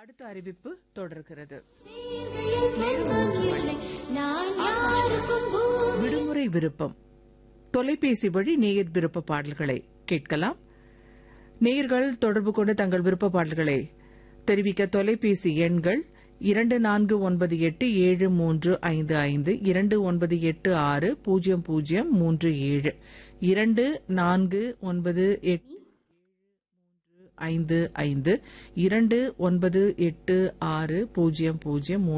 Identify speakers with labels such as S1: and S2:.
S1: அடுத்த அறிவிப்பு தொடர்கிறது விடுமுறை விருப்பம் தொலைபேசி வழி நேயர் விருப்ப பாடல்களை கேட்கலாம் நேயர்கள் தொடர்பு கொண்டு தங்கள் விருப்ப பாடல்களை தெரிவிக்க தொலைபேசி எண்கள் இரண்டு நான்கு ஒன்பது எட்டு ஏழு மூன்று ஐந்து ஐந்து இரண்டு ஒன்பது எட்டு ஆறு பூஜ்ஜியம் பூஜ்ஜியம் மூன்று ஏழு இரண்டு நான்கு ஒன்பது எட்டு ஐந்து ஐந்து இரண்டு ஒன்பது எட்டு ஆறு பூஜ்ஜியம் பூஜ்ஜியம் மூன்று